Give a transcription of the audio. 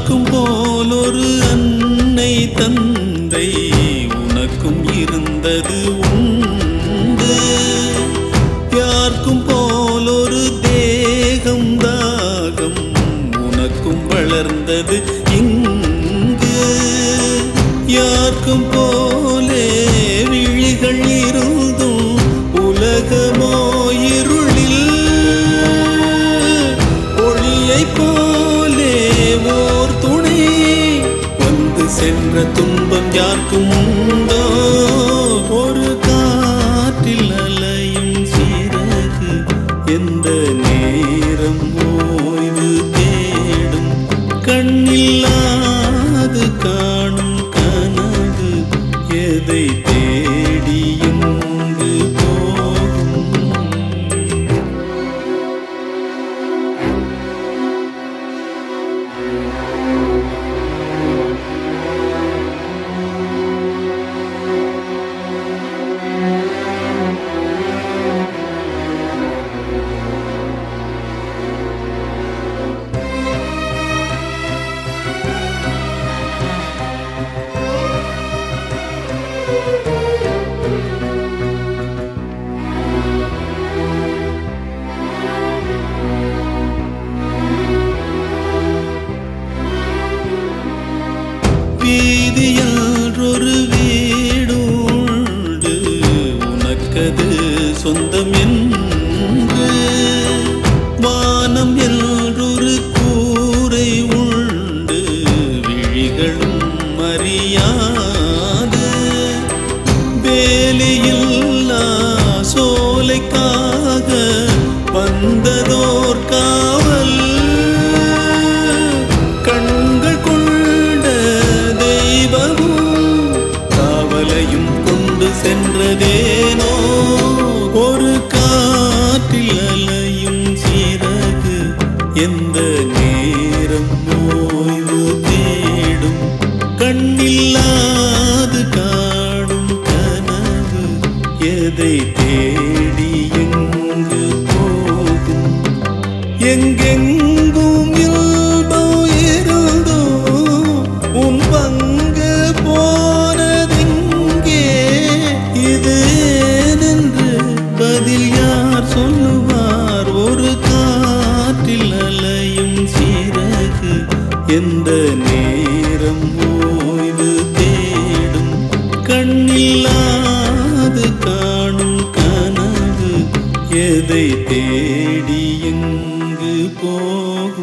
யாருக்கும் போல் ஒரு அன்னை தந்தை உனக்கும் இருந்தது உண்டு யாருக்கும் போல் ஒரு தேகம் தாகம் உனக்கும் வளர்ந்தது இங்கு யாருக்கும் போலே விழிகள் இருந்தும் உலகமோ இருளில் ஒளியைப் போலே ஓர் துணை வந்து சென்ற துன்பம் யாருக்கும் உண்டோ ஒரு காற்றில் அலையும் சிறகு எந்த நேரம் ஓய்வு தேடும் கண்ணில்லாது காணும் கனவு எதை தேடி எங்கு போகும் வீதியில் ஒரு வீடு உண்டு உனக்கது சொந்தம் என்று வானம் என்றொரு கூரை உண்டு விழிகளும் அறியாது வேலியில்லா சோலைக்காக வந்ததோர் காவல் கண்கள் கொண்ட தெய்வமும் காவலையும் கொண்டு சென்றதேனோ ஒரு காற்றில் அலையும் சிறகு எந்த நேரம் ஓய்வு தேடும் கண்ணில்லாது காடும் கனவு எதை தேடி எங்கு போகும் எங்கெங்கும் இல்பம் இருந்தோ உன் பங்கு போனதெங்கே இது ஏனென்று பதில் யார் சொல்லுவார் ஒரு காற்றில் அலையும் சிறகு எந்த நேரம் ஓய்வு தேடும் கண்ணில்லாது காணும் கனவு எதை தேடி எங்கு போகும்